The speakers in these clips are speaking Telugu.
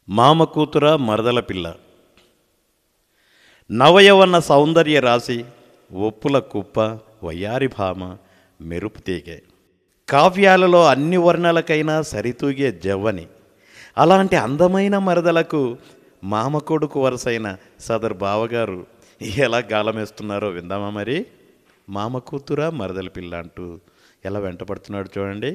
మామ కూతుర మరదల పిల్ల నవయవన సౌందర్య రాశి ఒప్పుల కుప్ప వయ్యారి భామ మెరుపు తీగే కావ్యాలలో అన్ని వర్ణాలకైనా సరితూగే జవ్వని అలాంటి అందమైన మరదలకు మామ కొడుకు వరసైన సదర్ బావగారు ఎలా గాలమేస్తున్నారో విందామా మరి మామ కూతుర మరదల పిల్ల అంటూ ఎలా వెంటపడుతున్నాడు చూడండి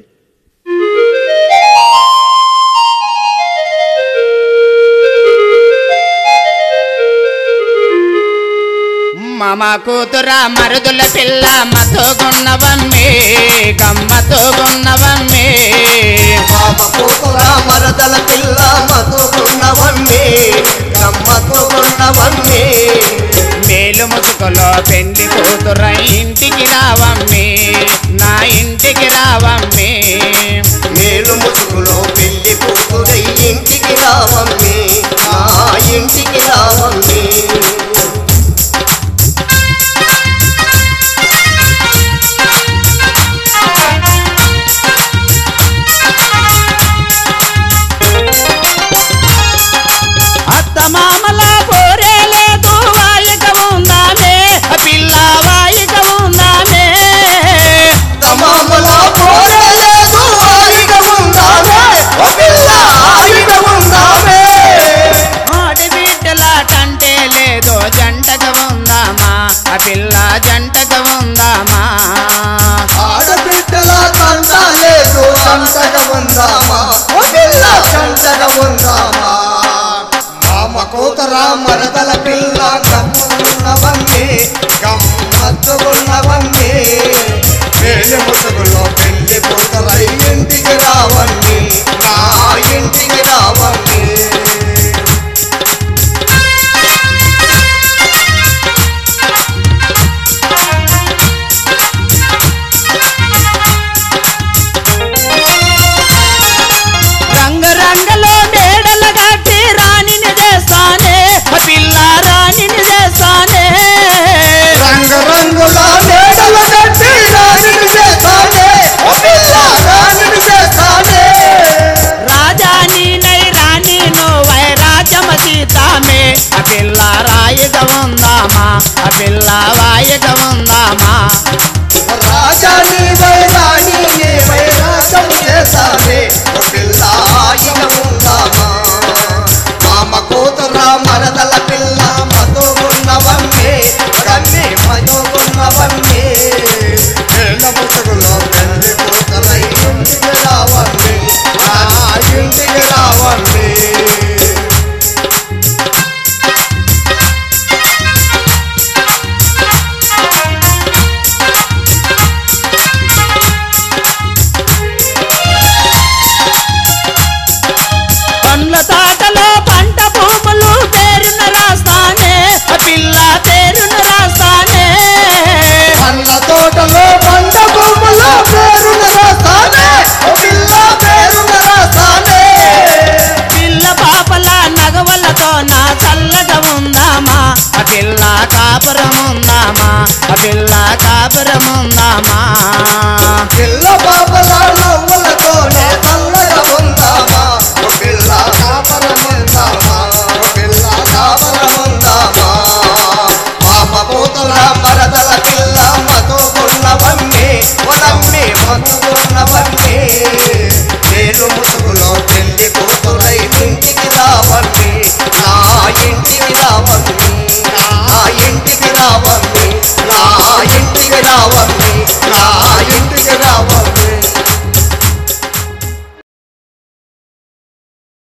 మమ కూతుర మరుదుల పిల్ల మతోగున్నవమ్మే గమ్మతోగున్నవమ్మే మామ కూతుర మరదల పిల్ల మధుకున్నవమ్మే గమ్మతుకున్నవమ్మే మేలు ముసుగులో పెళ్లి కూతుర ఇంటికి రావమ్మే నా ఇంటికి రావమ్మే మేలు ముసుగులో పెళ్లి కూతురై ఇంటికి రావమ్మే నా ఇంటికి రావమ్మే అత్త మామల పోరే లేదు వాయిక ఉందామే పిల్ల వాయిక ఉందామే తమామల పోరలేదు ఆయిగ ఉందామే ఓ పిల్ల ఆయిగ ఉందామే ఆడబిడ్డల కంటే లేదో జంటగా ఉందామా ఆ పిల్ల జంటగా ఉందామా ఆడబిడ్డల తంట లేదు సంతగా ఉందామా ఓ పిల్ల సంతగా ఉందామా మామ కూతుర మరదల పిల్ల గమ్మున్నవన్నీ గమ్మత్తుకున్నవన్నీ పెళ్లి ముసుగులో పెళ్లి కూతుర ఇంటికి రావన్నీ నా ఇంటికి రావన్నీ రంగరంగలో మేడల కట్టి రాణిని చేస్తానే ఆ పిల్ల రాణిని చేస్తానే రంగు రంగుల మేడల కట్టి రాణిని చేస్తానే ఓ పిల్ల రాణిని చేస్తానే రాజాని నై రాణి నోవై రాజమ సీతామే ఆ పిల్ల రాయిగా ఉందామా ఆ పిల్ల వాయిగా ఉందామా రాజాని వైరాణి వైరాగం చేస్తానే ఓ పిల్ల ఇక ఉందామా మామ కూతుర మరదల పిల్ల మధుగున్నవమ్మే కన్ని మధుగున్నవమ్మే పిల్ల ముసుగులో పెళ్లి కూతుర ఇంటికి రావమ్మే ఆ ఇంటికి రావమ్మే పండ్ల తోటలో పంట భూములు పేరున రాస్తానే ఆ పిల్ల పేరున రాస్తానే పండ్ల తోటలో పంట భూముల పేరున రాస్తానే ఓ పిల్ల పేరున రాస్తానే పిల్ల పాపల నగవలతో నా చల్లగా ఉందామా ఆ పిల్ల కాపురం ఉందామా ఆ పిల్ల కాపురం ఉందామా పిల్ల పాపల నవ్వులతోనే చల్లగా ఉందామా ఓ పిల్ల కాపరం ఉందామా ఓ పిల్ల కాపరం ఉందామా పాప పూతల మరదల పిల్ల మధుకున్నవన్నీ ఒలమ్మి మధుకున్నవన్నీ పేరు ముసుగులో పెళ్లి కూతురై ఇంటికి రావన్నీ నా ఇంటికి రావన్నీ నా ఇంటికి రావన్నీ నా ఇంటికి రావన్నీ